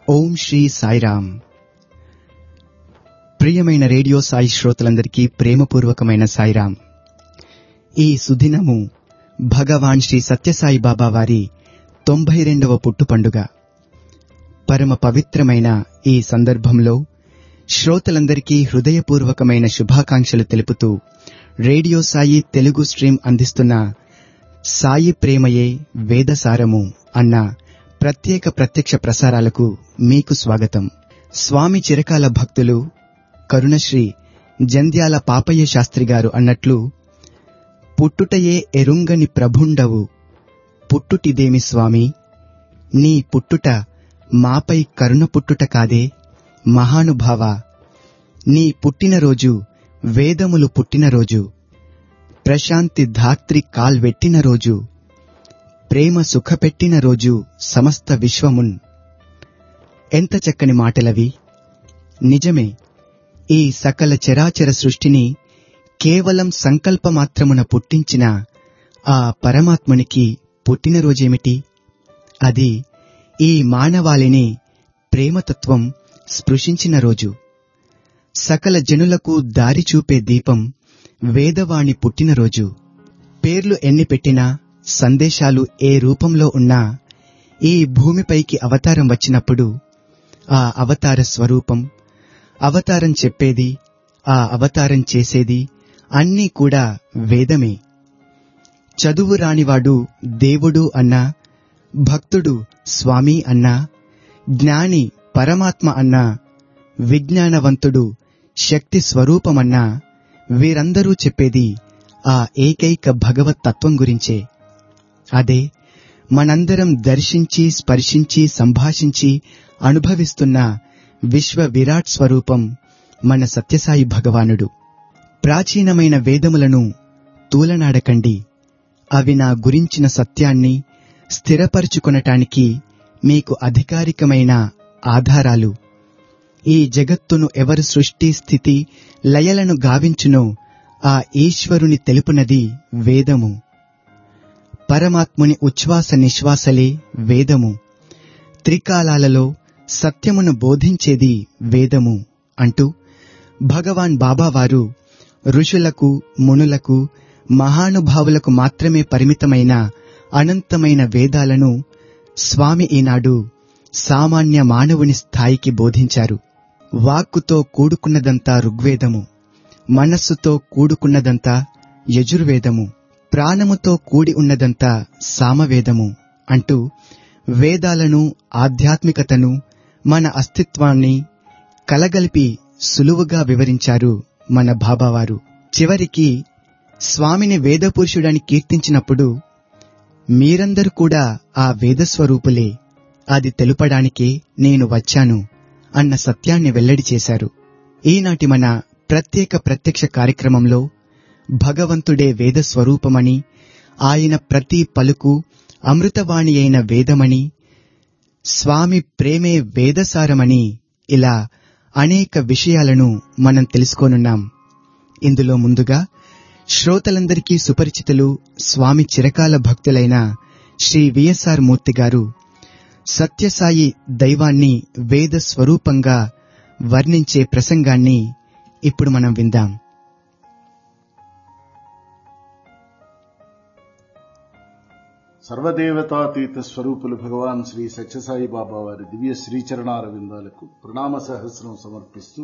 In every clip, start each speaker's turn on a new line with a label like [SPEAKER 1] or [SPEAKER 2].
[SPEAKER 1] ఓం శ్రీ సాయిరామ్ ప్రియమైన రేడియో సాయి శ్రోతలందరికీ ప్రేమపూర్వకమైన సాయిరామ్ ఈ సుదినము భగవాన్ శ్రీ సత్యసాయి బాబా వారి తొంభై రెండవ పుట్టు పండుగ పరమ పవిత్రమైన ఈ సందర్భంలో శ్రోతలందరికీ హృదయపూర్వకమైన శుభాకాంక్షలు తెలుపుతూ రేడియో సాయి తెలుగు స్ట్రీమ్ అందిస్తున్న సాయి ప్రేమయే వేదసారము అన్న ప్రత్యేక ప్రత్యక్ష ప్రసారాలకు మీకు స్వాగతం స్వామి చిరకాల భక్తులు కరుణశ్రీ జంధ్యాల పాపయ్య శాస్త్రి గారు అన్నట్లు పుట్టుటయే ఎరుంగని ప్రభుండవు పుట్టుటిదేమి స్వామి నీ పుట్టుట మాపై కరుణ పుట్టుట కాదే మహానుభావ నీ పుట్టినరోజు వేదములు పుట్టినరోజు ప్రశాంతి ధాత్రి కాల్వెట్టిన రోజు ప్రేమ సుఖపెట్టిన రోజు సమస్త విశ్వమున్ ఎంత చక్కని మాటలవి నిజమే ఈ సకల చరాచర సృష్టిని కేవలం సంకల్పమాత్రమున పుట్టించిన ఆ పరమాత్మునికి పుట్టినరోజేమిటి అది ఈ మానవాళిని ప్రేమతత్వం స్పృశించిన రోజు సకల జనులకు దారి చూపే దీపం వేదవాణి పుట్టినరోజు పేర్లు ఎన్ని పెట్టినా సందేశాలు ఏ రూపంలో ఉన్నా ఈ భూమిపైకి అవతారం వచ్చినప్పుడు ఆ అవతార స్వరూపం అవతారం చెప్పేది ఆ అవతారం చేసేది అన్నీ కూడా వేదమే చదువు రానివాడు దేవుడు అన్నా భక్తుడు స్వామి అన్నా జ్ఞాని పరమాత్మ అన్నా విజ్ఞానవంతుడు శక్తి స్వరూపమన్నా వీరందరూ చెప్పేది ఆ ఏకైక భగవత్ తత్వం గురించే అదే మనందరం దర్శించి స్పర్శించి సంభాషించి అనుభవిస్తున్న విశ్వ విరాట్ స్వరూపం మన సత్యసాయి భగవానుడు ప్రాచీనమైన వేదములను తూలనాడకండి అవి నా గురించిన సత్యాన్ని స్థిరపరుచుకొనటానికి మీకు అధికారికమైన ఆధారాలు ఈ జగత్తును ఎవరు సృష్టి స్థితి లయలను గావించునో ఆ ఈశ్వరుని తెలుపునది వేదము పరమాత్ముని ఉచ్ఛ్వాస నిశ్వాసలే వేదము త్రికాలాలలో సత్యమును బోధించేది వేదము అంటూ భగవాన్ బాబావారు ఋషులకు మునులకు మహానుభావులకు మాత్రమే పరిమితమైన అనంతమైన వేదాలను స్వామి ఈనాడు సామాన్య మానవుని స్థాయికి బోధించారు వాక్కుతో కూడుకున్నదంతా ఋగ్వేదము మనస్సుతో కూడుకున్నదంతా యజుర్వేదము ప్రాణముతో కూడి ఉన్నదంతా సామవేదము అంటూ వేదాలను ఆధ్యాత్మికతను మన అస్తిత్వాన్ని కలగలిపి సులువుగా వివరించారు మన బాబావారు చివరికి స్వామిని వేదపురుషుడని కీర్తించినప్పుడు మీరందరూ కూడా ఆ వేదస్వరూపులే అది తెలుపడానికే నేను వచ్చాను అన్న సత్యాన్ని వెల్లడి చేశారు ఈనాటి మన ప్రత్యేక ప్రత్యక్ష కార్యక్రమంలో భగవంతుడే వేద స్వరూపమని ఆయన ప్రతి పలుకు అమృతవాణి అయిన వేదమని స్వామి ప్రేమే వేదసారమని ఇలా అనేక విషయాలను మనం తెలుసుకోనున్నాం ఇందులో ముందుగా శ్రోతలందరికీ సుపరిచితులు స్వామి చిరకాల భక్తులైన శ్రీ విఎస్ఆర్ మూర్తి గారు సత్యసాయి దైవాన్ని వేద స్వరూపంగా వర్ణించే ప్రసంగాన్ని ఇప్పుడు మనం విందాం
[SPEAKER 2] సర్వదేవతాతీత స్వరూపులు భగవాన్ శ్రీ సత్యసాయి బాబా వారి దివ్య శ్రీచరణార విందాలకు ప్రణామ సహస్రం సమర్పిస్తూ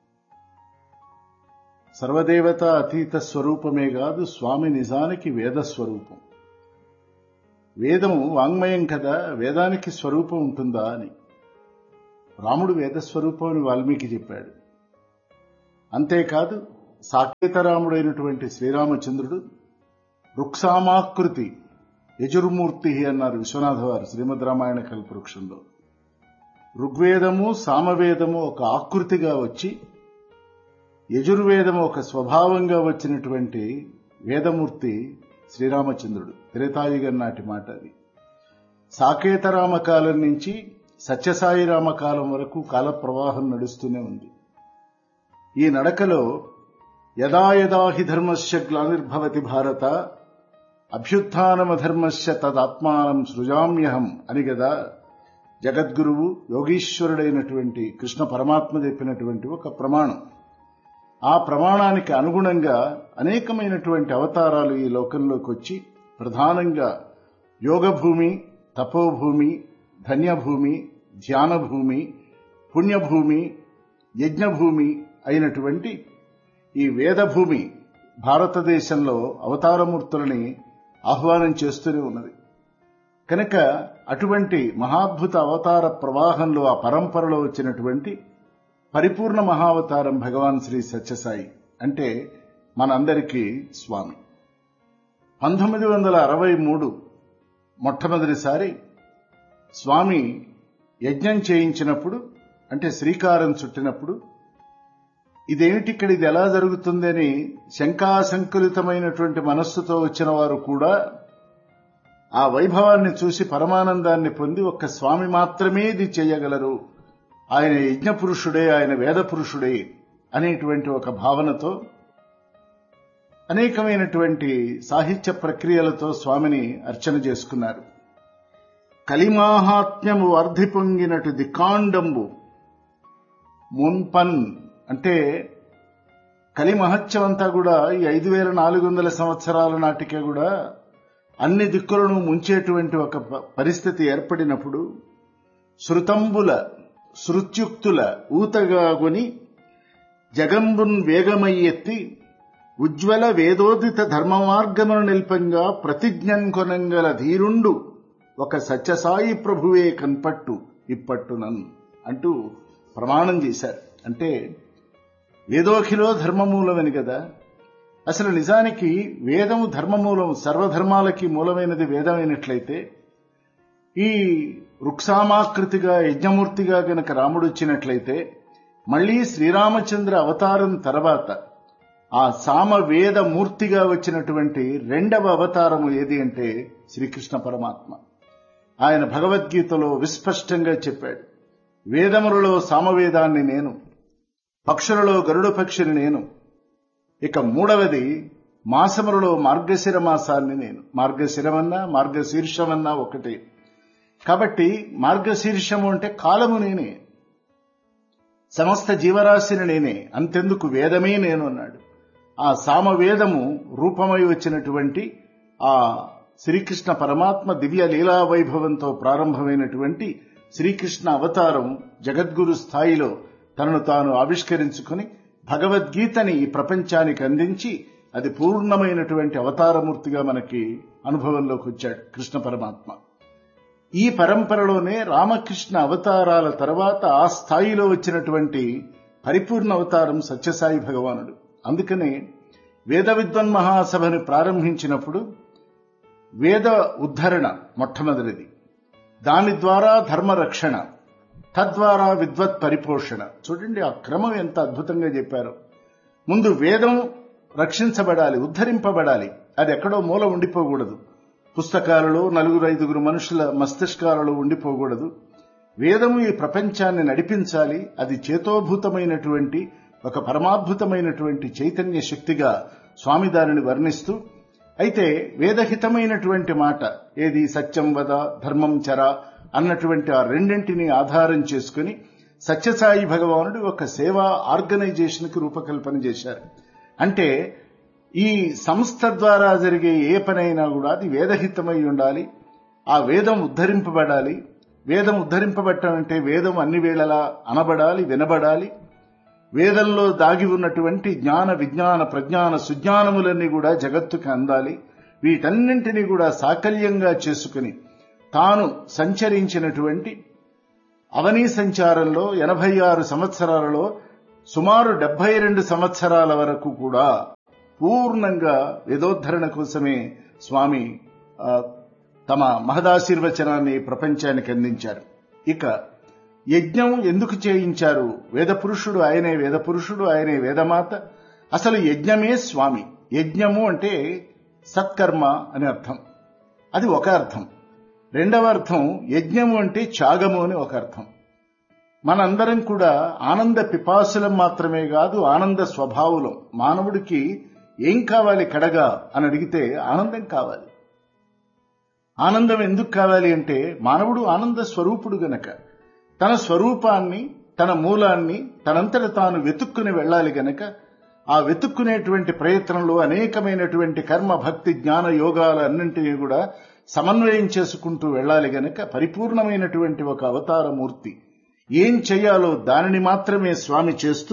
[SPEAKER 2] సర్వదేవత అతీత స్వరూపమే కాదు స్వామి నిజానికి వేద స్వరూపం వేదం వాంగ్మయం కదా వేదానికి స్వరూపం ఉంటుందా అని రాముడు వేద స్వరూపం అని వాల్మీకి చెప్పాడు అంతేకాదు సాకేతరాముడైనటువంటి శ్రీరామచంద్రుడు రుక్సామాకృతి యజుర్మూర్తి అన్నారు విశ్వనాథ వారు శ్రీమద్ రామాయణ కల్పవృక్షంలో ఋగ్వేదము సామవేదము ఒక ఆకృతిగా వచ్చి యజుర్వేదము ఒక స్వభావంగా వచ్చినటువంటి వేదమూర్తి శ్రీరామచంద్రుడు త్రేతాయుగం నాటి మాట అది సాకేతరామ కాలం నుంచి సత్యసాయి రామకాలం వరకు కాల ప్రవాహం నడుస్తూనే ఉంది ఈ నడకలో యదా యదా హి ధర్మస్య గ్లానిర్భవతి భారత అభ్యుత్నమధర్మస్య తదాత్మానం సృజామ్యహం అని గదా జగద్గురువు యోగీశ్వరుడైనటువంటి కృష్ణ పరమాత్మ చెప్పినటువంటి ఒక ప్రమాణం ఆ ప్రమాణానికి అనుగుణంగా అనేకమైనటువంటి అవతారాలు ఈ లోకంలోకి వచ్చి ప్రధానంగా యోగభూమి తపోభూమి ధన్యభూమి ధ్యానభూమి పుణ్యభూమి యజ్ఞభూమి అయినటువంటి ఈ వేదభూమి భారతదేశంలో అవతారమూర్తులని ఆహ్వానం చేస్తూనే ఉన్నది కనుక అటువంటి మహాద్భుత అవతార ప్రవాహంలో ఆ పరంపరలో వచ్చినటువంటి పరిపూర్ణ మహావతారం భగవాన్ శ్రీ సత్యసాయి అంటే మనందరికీ స్వామి పంతొమ్మిది వందల అరవై మూడు మొట్టమొదటిసారి స్వామి యజ్ఞం చేయించినప్పుడు అంటే శ్రీకారం చుట్టినప్పుడు ఇదేమిటి ఇక్కడ ఇది ఎలా జరుగుతుందని శంకాసంకులితమైనటువంటి మనస్సుతో వచ్చిన వారు కూడా ఆ వైభవాన్ని చూసి పరమానందాన్ని పొంది ఒక్క స్వామి మాత్రమే ఇది చేయగలరు ఆయన యజ్ఞ పురుషుడే ఆయన వేద పురుషుడే అనేటువంటి ఒక భావనతో అనేకమైనటువంటి సాహిత్య ప్రక్రియలతో స్వామిని అర్చన చేసుకున్నారు కలిమాహాత్మ్యము వర్ధి పొంగినటు దికాండంబు మున్పన్ అంటే కలి మహత్యం అంతా కూడా ఈ ఐదు వేల నాలుగు వందల సంవత్సరాల నాటికే కూడా అన్ని దిక్కులను ముంచేటువంటి ఒక ప- పరిస్థితి ఏర్పడినప్పుడు శృతంబుల శృత్యుక్తుల ఊతగాగొని జగంబున్ వేగమయ్యెత్తి ఉజ్వల వేదోదిత ధర్మ మార్గమును నిల్పంగా ప్రతిజ్ఞన్ కొనంగల ధీరుండు ఒక సత్యసాయి ప్రభువే కన్పట్టు ఇప్పట్టునన్ అంటూ ప్రమాణం చేశారు అంటే వేదోఖిలో ధర్మమూలమని కదా అసలు నిజానికి వేదము ధర్మమూలం సర్వధర్మాలకి మూలమైనది వేదమైనట్లయితే ఈ వృక్షామాకృతిగా యజ్ఞమూర్తిగా గనక రాముడు వచ్చినట్లయితే మళ్లీ శ్రీరామచంద్ర అవతారం తర్వాత ఆ సామవేద మూర్తిగా వచ్చినటువంటి రెండవ అవతారము ఏది అంటే శ్రీకృష్ణ పరమాత్మ ఆయన భగవద్గీతలో విస్పష్టంగా చెప్పాడు వేదములలో సామవేదాన్ని నేను పక్షులలో గరుడ పక్షిని నేను ఇక మూడవది మాసములలో మార్గశిర మాసాన్ని నేను మార్గశిరమన్నా మార్గశీర్షమన్నా ఒకటే కాబట్టి మార్గశీర్షము అంటే కాలము నేనే సమస్త జీవరాశిని నేనే అంతెందుకు వేదమే నేను అన్నాడు ఆ సామవేదము రూపమై వచ్చినటువంటి ఆ శ్రీకృష్ణ పరమాత్మ దివ్య లీలా వైభవంతో ప్రారంభమైనటువంటి శ్రీకృష్ణ అవతారం జగద్గురు స్థాయిలో తనను తాను ఆవిష్కరించుకుని భగవద్గీతని ఈ ప్రపంచానికి అందించి అది పూర్ణమైనటువంటి అవతారమూర్తిగా మనకి అనుభవంలోకి వచ్చాడు కృష్ణ పరమాత్మ ఈ పరంపరలోనే రామకృష్ణ అవతారాల తర్వాత ఆ స్థాయిలో వచ్చినటువంటి పరిపూర్ణ అవతారం సత్యసాయి భగవానుడు అందుకనే వేద విద్వన్ మహాసభని ప్రారంభించినప్పుడు వేద ఉద్ధరణ మొట్టమొదటిది దాని ద్వారా ధర్మ రక్షణ తద్వారా విద్వత్ పరిపోషణ చూడండి ఆ క్రమం ఎంత అద్భుతంగా చెప్పారు ముందు వేదం రక్షించబడాలి ఉద్ధరింపబడాలి అది ఎక్కడో మూల ఉండిపోకూడదు పుస్తకాలలో నలుగురు ఐదుగురు మనుషుల మస్తిష్కాలలో ఉండిపోకూడదు వేదము ఈ ప్రపంచాన్ని నడిపించాలి అది చేతోభూతమైనటువంటి ఒక పరమాద్భుతమైనటువంటి చైతన్య శక్తిగా స్వామి దానిని వర్ణిస్తూ అయితే వేదహితమైనటువంటి మాట ఏది సత్యం వద ధర్మం చర అన్నటువంటి ఆ రెండింటిని ఆధారం చేసుకుని సత్యసాయి భగవానుడు ఒక సేవా ఆర్గనైజేషన్ కి రూపకల్పన చేశారు అంటే ఈ సంస్థ ద్వారా జరిగే ఏ పనైనా కూడా అది వేదహితమై ఉండాలి ఆ వేదం ఉద్ధరింపబడాలి వేదం ఉద్ధరింపబట్టం అంటే వేదం అన్ని వేళలా అనబడాలి వినబడాలి వేదంలో దాగి ఉన్నటువంటి జ్ఞాన విజ్ఞాన ప్రజ్ఞాన సుజ్ఞానములన్నీ కూడా జగత్తుకి అందాలి వీటన్నింటినీ కూడా సాకల్యంగా చేసుకుని తాను సంచరించినటువంటి అవనీ సంచారంలో ఎనభై ఆరు సంవత్సరాలలో సుమారు డెబ్బై రెండు సంవత్సరాల వరకు కూడా పూర్ణంగా వేదోద్ధరణ కోసమే స్వామి ఆ, తమ మహదాశీర్వచనాన్ని ప్రపంచానికి అందించారు ఇక యజ్ఞం ఎందుకు చేయించారు వేద పురుషుడు ఆయనే వేద పురుషుడు ఆయనే వేదమాత అసలు యజ్ఞమే స్వామి యజ్ఞము అంటే సత్కర్మ అని అర్థం అది ఒక అర్థం రెండవ అర్థం యజ్ఞము అంటే త్యాగము అని ఒక అర్థం మనందరం కూడా ఆనంద పిపాసులం మాత్రమే కాదు ఆనంద స్వభావులం మానవుడికి ఏం కావాలి కడగా అని అడిగితే ఆనందం కావాలి ఆనందం ఎందుకు కావాలి అంటే మానవుడు ఆనంద స్వరూపుడు గనక తన స్వరూపాన్ని తన మూలాన్ని తనంతట తాను వెతుక్కుని వెళ్ళాలి గనక ఆ వెతుక్కునేటువంటి ప్రయత్నంలో అనేకమైనటువంటి కర్మ భక్తి జ్ఞాన యోగాలన్నింటినీ కూడా సమన్వయం చేసుకుంటూ వెళ్ళాలి గనక పరిపూర్ణమైనటువంటి ఒక అవతార మూర్తి ఏం చేయాలో దానిని మాత్రమే స్వామి చేస్తూ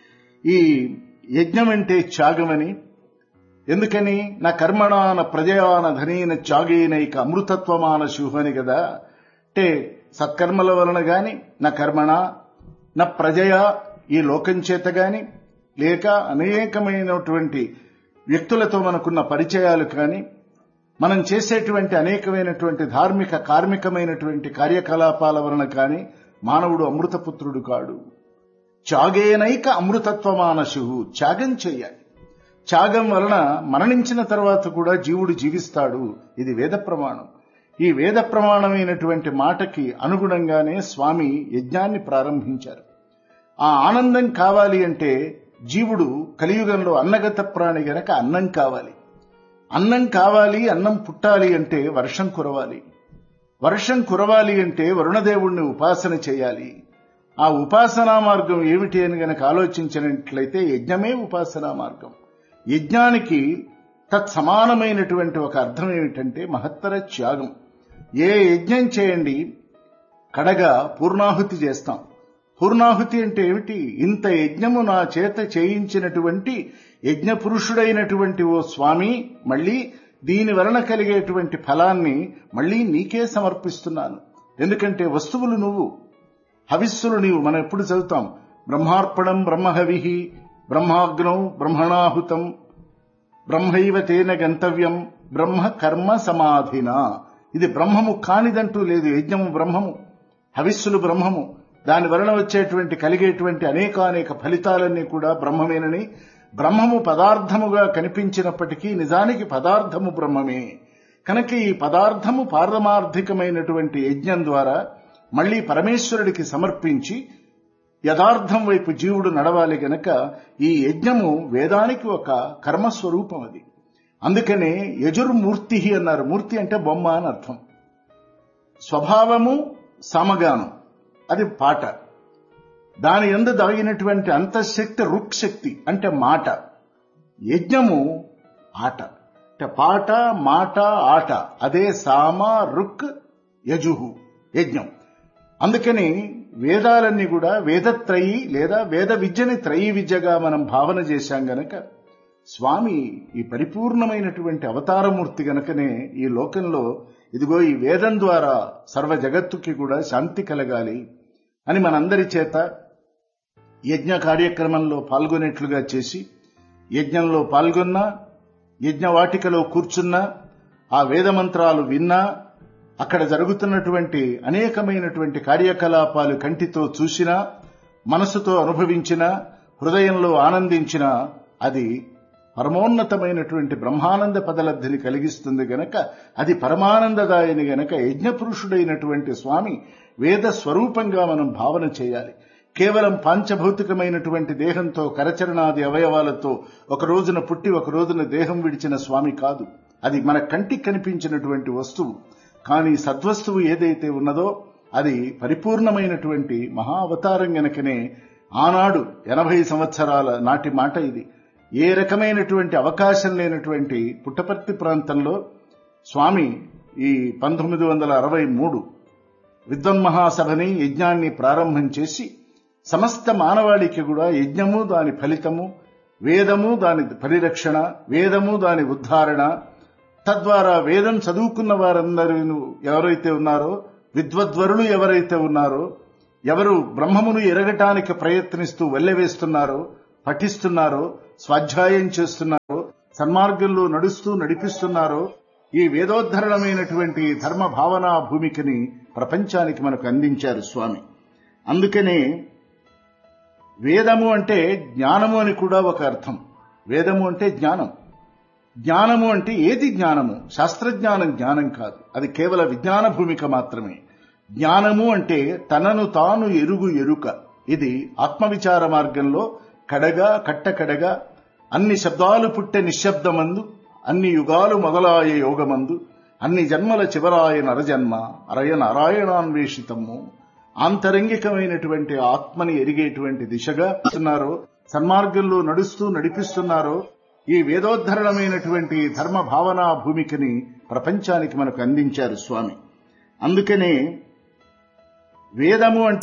[SPEAKER 2] ఈ యజ్ఞం అంటే త్యాగమని ఎందుకని నా కర్మణాన ప్రజయాన ధనీన త్యాగేనైక అమృతత్వమాన శుభని కదా అంటే సత్కర్మల వలన గాని నా కర్మణ నా ప్రజయ ఈ లోకం చేత గాని లేక అనేకమైనటువంటి వ్యక్తులతో మనకున్న పరిచయాలు కానీ మనం చేసేటువంటి అనేకమైనటువంటి ధార్మిక కార్మికమైనటువంటి కార్యకలాపాల వలన కానీ మానవుడు అమృతపుత్రుడు కాడు త్యాగేనైక అమృతత్వమానశు త్యాగం చేయాలి త్యాగం వలన మరణించిన తర్వాత కూడా జీవుడు జీవిస్తాడు ఇది వేద ప్రమాణం ఈ వేద ప్రమాణమైనటువంటి మాటకి అనుగుణంగానే స్వామి యజ్ఞాన్ని ప్రారంభించారు ఆ ఆనందం కావాలి అంటే జీవుడు కలియుగంలో అన్నగత ప్రాణి గనక అన్నం కావాలి అన్నం కావాలి అన్నం పుట్టాలి అంటే వర్షం కురవాలి వర్షం కురవాలి అంటే వరుణదేవుణ్ణి ఉపాసన చేయాలి ఆ ఉపాసనా మార్గం ఏమిటి అని గనక ఆలోచించినట్లయితే యజ్ఞమే ఉపాసనా మార్గం యజ్ఞానికి తత్సమానమైనటువంటి ఒక అర్థం ఏమిటంటే మహత్తర త్యాగం ఏ యజ్ఞం చేయండి కడగా పూర్ణాహుతి చేస్తాం పూర్ణాహుతి అంటే ఏమిటి ఇంత యజ్ఞము నా చేత చేయించినటువంటి యజ్ఞ పురుషుడైనటువంటి ఓ స్వామి మళ్ళీ దీని వలన కలిగేటువంటి ఫలాన్ని మళ్ళీ నీకే సమర్పిస్తున్నాను ఎందుకంటే వస్తువులు నువ్వు హవిస్సులు నీవు మనం ఎప్పుడు చదువుతాం బ్రహ్మార్పణం బ్రహ్మహవి బ్రహ్మాగ్నౌ బ్రహ్మణాహుతం బ్రహ్మైవ తేన గంతవ్యం బ్రహ్మ కర్మ సమాధిన ఇది బ్రహ్మము కానిదంటూ లేదు యజ్ఞము బ్రహ్మము హవిస్సులు బ్రహ్మము దాని వలన వచ్చేటువంటి కలిగేటువంటి అనేకానేక ఫలితాలన్నీ కూడా బ్రహ్మమేనని బ్రహ్మము పదార్థముగా కనిపించినప్పటికీ నిజానికి పదార్థము బ్రహ్మమే కనుక ఈ పదార్థము పారమార్థికమైనటువంటి యజ్ఞం ద్వారా మళ్లీ పరమేశ్వరుడికి సమర్పించి యథార్థం వైపు జీవుడు నడవాలి గనక ఈ యజ్ఞము వేదానికి ఒక కర్మస్వరూపం అది అందుకనే యజుర్మూర్తి అన్నారు మూర్తి అంటే బొమ్మ అని అర్థం స్వభావము సమగానం అది పాట దాని ఎందు దాగినటువంటి అంతఃశక్తి రుక్శక్తి అంటే మాట యజ్ఞము ఆట అంటే పాట మాట ఆట అదే సామ రుక్ యజుహు యజ్ఞం అందుకని వేదాలన్నీ కూడా వేదత్రయి లేదా వేద విద్యని త్రయీ విద్యగా మనం భావన చేశాం గనక స్వామి ఈ పరిపూర్ణమైనటువంటి అవతారమూర్తి గనకనే ఈ లోకంలో ఇదిగో ఈ వేదం ద్వారా సర్వ జగత్తుకి కూడా శాంతి కలగాలి అని మనందరి చేత యజ్ఞ కార్యక్రమంలో పాల్గొనేట్లుగా చేసి యజ్ఞంలో పాల్గొన్నా యజ్ఞవాటికలో కూర్చున్నా ఆ వేద మంత్రాలు విన్నా అక్కడ జరుగుతున్నటువంటి అనేకమైనటువంటి కార్యకలాపాలు కంటితో చూసినా మనసుతో అనుభవించినా హృదయంలో ఆనందించినా అది పరమోన్నతమైనటువంటి బ్రహ్మానంద పదలబ్ధిని కలిగిస్తుంది గనక అది పరమానందదాయని గనక యజ్ఞపురుషుడైనటువంటి స్వామి వేద స్వరూపంగా మనం భావన చేయాలి కేవలం పాంచభౌతికమైనటువంటి దేహంతో కరచరణాది అవయవాలతో ఒక రోజున పుట్టి ఒక రోజున దేహం విడిచిన స్వామి కాదు అది మన కంటికి కనిపించినటువంటి వస్తువు కానీ సద్వస్తువు ఏదైతే ఉన్నదో అది పరిపూర్ణమైనటువంటి మహా అవతారం గనకనే ఆనాడు ఎనభై సంవత్సరాల నాటి మాట ఇది ఏ రకమైనటువంటి అవకాశం లేనటువంటి పుట్టపర్తి ప్రాంతంలో స్వామి ఈ పంతొమ్మిది వందల అరవై మూడు విద్వన్మహాసభని యజ్ఞాన్ని ప్రారంభం చేసి సమస్త మానవాళికి కూడా యజ్ఞము దాని ఫలితము వేదము దాని పరిరక్షణ వేదము దాని ఉద్ధారణ తద్వారా వేదం చదువుకున్న వారందరూ ఎవరైతే ఉన్నారో విద్వద్వరులు ఎవరైతే ఉన్నారో ఎవరు బ్రహ్మమును ఎరగటానికి ప్రయత్నిస్తూ వెళ్ళవేస్తున్నారో పఠిస్తున్నారో స్వాధ్యాయం చేస్తున్నారో సన్మార్గంలో నడుస్తూ నడిపిస్తున్నారో ఈ వేదోద్ధరణమైనటువంటి ధర్మ భావనా భూమికని ప్రపంచానికి మనకు అందించారు స్వామి అందుకనే వేదము అంటే జ్ఞానము అని కూడా ఒక అర్థం వేదము అంటే జ్ఞానం జ్ఞానము అంటే ఏది జ్ఞానము శాస్త్రజ్ఞానం జ్ఞానం కాదు అది కేవల విజ్ఞాన భూమిక మాత్రమే జ్ఞానము అంటే తనను తాను ఎరుగు ఎరుక ఇది ఆత్మవిచార మార్గంలో కడగా కట్టకడగా అన్ని శబ్దాలు పుట్టే నిశ్శబ్దమందు అన్ని యుగాలు మొదలాయ యోగమందు అన్ని జన్మల చివరాయ నరజన్మ అరయ నారాయణాన్వేషితము ఆంతరంగికమైనటువంటి ఆత్మని ఎరిగేటువంటి దిశగా ఉన్నారో సన్మార్గంలో నడుస్తూ నడిపిస్తున్నారో ఈ వేదోద్ధరణమైనటువంటి ధర్మ భావనా భూమికని ప్రపంచానికి మనకు అందించారు స్వామి అందుకనే వేదము అంటే